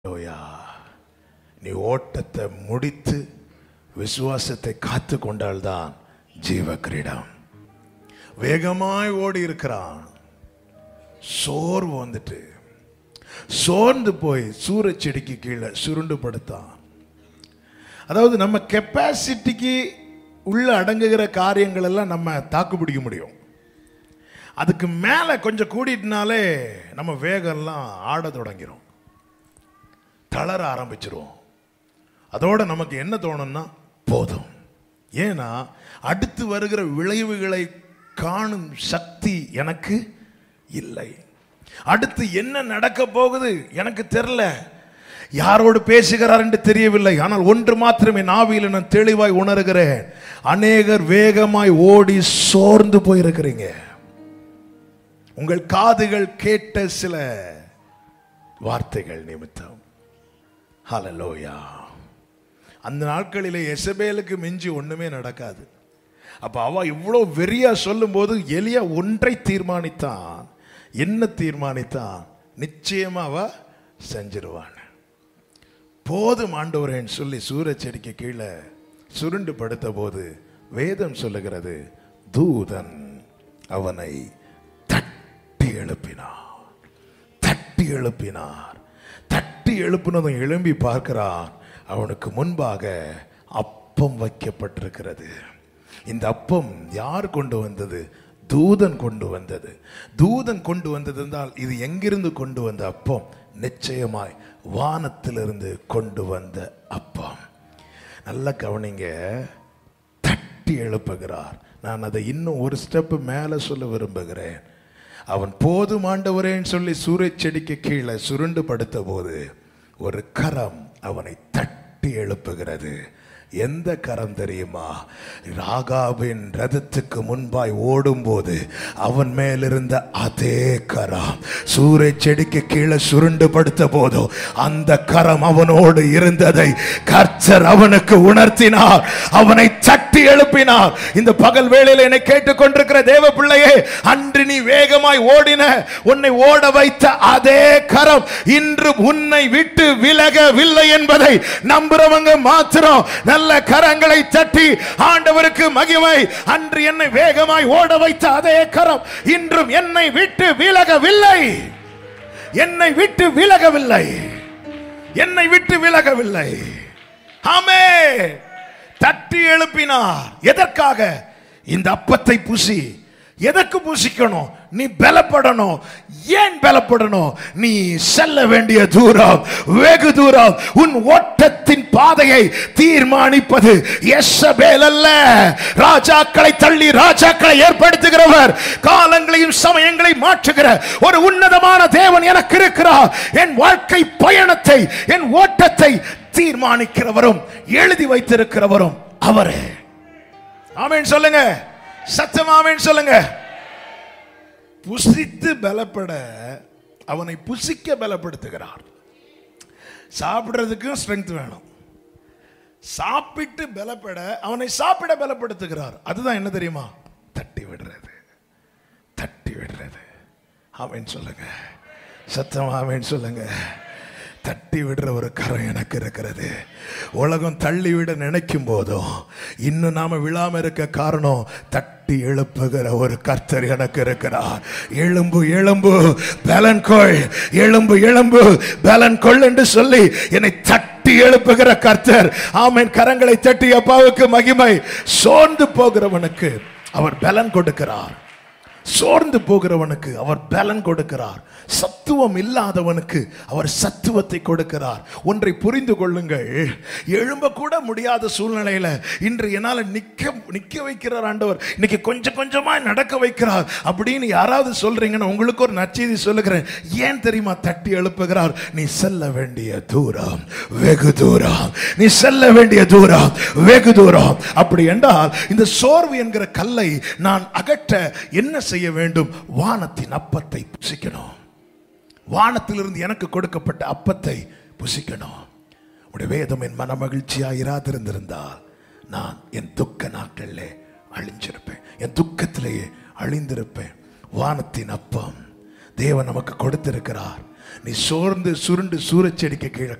லோயா நீ ஓட்டத்தை முடித்து விசுவாசத்தை காத்து கொண்டால்தான் ஜீவ கிரீடம் வேகமாய் ஓடி இருக்கிறான் சோர்வு வந்துட்டு சோர்ந்து போய் சூரச் செடிக்கு கீழே சுருண்டு படுத்தான் அதாவது நம்ம கெப்பாசிட்டிக்கு உள்ள அடங்குகிற காரியங்கள் எல்லாம் நம்ம தாக்கு பிடிக்க முடியும் அதுக்கு மேலே கொஞ்சம் கூடிட்டுனாலே நம்ம வேகம்லாம் ஆட தொடங்கிரும் தளர ஆரம்பிச்சிரும் அதோட நமக்கு என்ன தோணும்னா போதும் ஏன்னா அடுத்து வருகிற விளைவுகளை காணும் சக்தி எனக்கு இல்லை அடுத்து என்ன நடக்க போகுது எனக்கு தெரியல யாரோடு பேசுகிறார் என்று தெரியவில்லை ஆனால் ஒன்று மாத்திரமே நாவியில் நான் தெளிவாய் உணர்கிறேன் அநேகர் வேகமாய் ஓடி சோர்ந்து போயிருக்கிறீங்க உங்கள் காதுகள் கேட்ட சில வார்த்தைகள் நிமித்தம் ஹalleluya அந்த நாட்களிலே எசபேலுக்கு மிஞ்சி ஒண்ணுமே நடக்காது அப்ப அவ இவ்வளோ வெறியா சொல்லும்போது எலியா ஒன்றை தீர்மானித்தான் என்ன தீர்மானித்தான் நிச்சயமா அவ செஞ்சிருவான் போதும் ஆண்டவரேன்னு சொல்லி சூரச் செடிக்கு கீழே சுருண்டு படுத்த போது வேதம் சொல்லுகிறது தூதன் அவனை தட்டி எழுப்பினார் தட்டி எழுப்பினார் தட்டி எழுப்பினதும் எழும்பி பார்க்கிறான் அவனுக்கு முன்பாக அப்பம் வைக்கப்பட்டிருக்கிறது இந்த அப்பம் யார் கொண்டு வந்தது தூதன் கொண்டு வந்தது தூதன் கொண்டு வந்தது என்றால் இது எங்கிருந்து கொண்டு வந்த அப்பம் நிச்சயமாய் வானத்திலிருந்து கொண்டு வந்த அப்பம் நல்ல கவனிங்க தட்டி எழுப்புகிறார் நான் அதை இன்னும் ஒரு ஸ்டெப் மேலே சொல்ல விரும்புகிறேன் அவன் போதும் ஆண்டவரேன்னு சொல்லி சூரியச் செடிக்கு கீழே சுருண்டு படுத்த போது ஒரு கரம் அவனை தட்டி எழுப்புகிறது எந்த கரம் தெரியுமா ராகாவின் ரதத்துக்கு முன்பாய் ஓடும்போது அவன் மேலிருந்த அதே கரம் சூரிய செடிக்கு கீழே சுருண்டு படுத்த போதோ அந்த கரம் அவனோடு இருந்ததை கர்த்தர் அவனுக்கு உணர்த்தினார் அவனை தட்டி எழுப்பினார் இந்த பகல் வேளையில் என்னை கேட்டுக்கொண்டிருக்கிற தேவ பிள்ளையே அன்று நீ வேகமாய் ஓடின உன்னை ஓட வைத்த அதே கரம் இன்று உன்னை விட்டு விலகவில்லை என்பதை நம்புறவங்க மாத்திரம் நல்ல கரங்களை தட்டி ஆண்டவருக்கு மகிமை அன்று என்னை வேகமாய் ஓட வைத்த அதே கரம் இன்றும் என்னை விட்டு விலகவில்லை என்னை விட்டு விலகவில்லை என்னை விட்டு விலகவில்லை ஆமே தட்டி எழுப்பினார் எதற்காக இந்த அப்பத்தை புசி எதற்கு புசிக்கணும் நீ பலப்படணும் ஏன் பலப்படணும் நீ செல்ல வேண்டிய தூரம் வெகு தூரம் உன் ஓட்டத்தின் பாதையை தீர்மானிப்பது எஸ்ஸபேல் அல்ல ராஜாக்களை தள்ளி ராஜாக்களை ஏற்படுத்துகிறவர் காலங்களையும் சமயங்களை மாற்றுகிற ஒரு உன்னதமான தேவன் எனக்கு இருக்கிறார் என் வாழ்க்கை பயணத்தை என் ஓட்டத்தை தீர்மானிக்கிறவரும் எழுதி வைத்திருக்கிறவரும் அவரே ஆமேன் சொல்லுங்க சத்தம் ஆமேன் சொல்லுங்க புசித்து பலப்பட அவனை புசிக்க பலப்படுத்துகிறார் சாப்பிடுறதுக்கும் ஸ்ட்ரென்த் வேணும் சாப்பிட்டு பலப்பட அவனை சாப்பிட பலப்படுத்துகிறார் அதுதான் என்ன தெரியுமா தட்டி விடுறது தட்டி விடுறது ஆமேன் சொல்லுங்க சத்தம் ஆமேன் சொல்லுங்க தட்டி விடுற ஒரு கரம் எனக்கு இருக்கிறது உலகம் தள்ளி விட நினைக்கும் போதும் இன்னும் நாம விழாம இருக்க காரணம் தட்டி எழுப்புகிற ஒரு கர்த்தர் எனக்கு இருக்கிறார் எழும்பு எழும்பு பலன் கொள் எழும்பு எழும்பு பலன் கொள் என்று சொல்லி என்னை தட்டி எழுப்புகிற கர்த்தர் ஆமென் கரங்களை தட்டி அப்பாவுக்கு மகிமை சோர்ந்து போகிறவனுக்கு அவர் பலன் கொடுக்கிறார் சோர்ந்து போகிறவனுக்கு அவர் பலன் கொடுக்கிறார் சத்துவம் இல்லாதவனுக்கு அவர் சத்துவத்தை கொடுக்கிறார் ஒன்றை புரிந்து கொள்ளுங்கள் எழும்ப கூட முடியாத சூழ்நிலையில இன்று என்னால் நிக்க நிக்க வைக்கிறார் ஆண்டவர் இன்னைக்கு கொஞ்சம் கொஞ்சமா நடக்க வைக்கிறார் அப்படின்னு யாராவது சொல்றீங்கன்னா உங்களுக்கு ஒரு நச்செய்தி சொல்லுகிறேன் ஏன் தெரியுமா தட்டி எழுப்புகிறார் நீ செல்ல வேண்டிய தூரம் வெகு தூரம் நீ செல்ல வேண்டிய தூரம் வெகு தூரம் அப்படி என்றால் இந்த சோர்வு என்கிற கல்லை நான் அகற்ற என்ன செய்ய வேண்டும் வானத்தின் அப்பத்தை புசிக்கணும் வானத்திலிருந்து எனக்கு கொடுக்கப்பட்ட அப்பத்தை புசிக்கணும் உடைய வேதம் என் மன மகிழ்ச்சியாக இராதிருந்திருந்தால் நான் என் துக்க நாட்களிலே அழிஞ்சிருப்பேன் என் துக்கத்திலேயே அழிந்திருப்பேன் வானத்தின் அப்பம் தேவன் நமக்கு கொடுத்திருக்கிறார் நீ சோர்ந்து சுருண்டு சூரச்செடிக்கு கீழே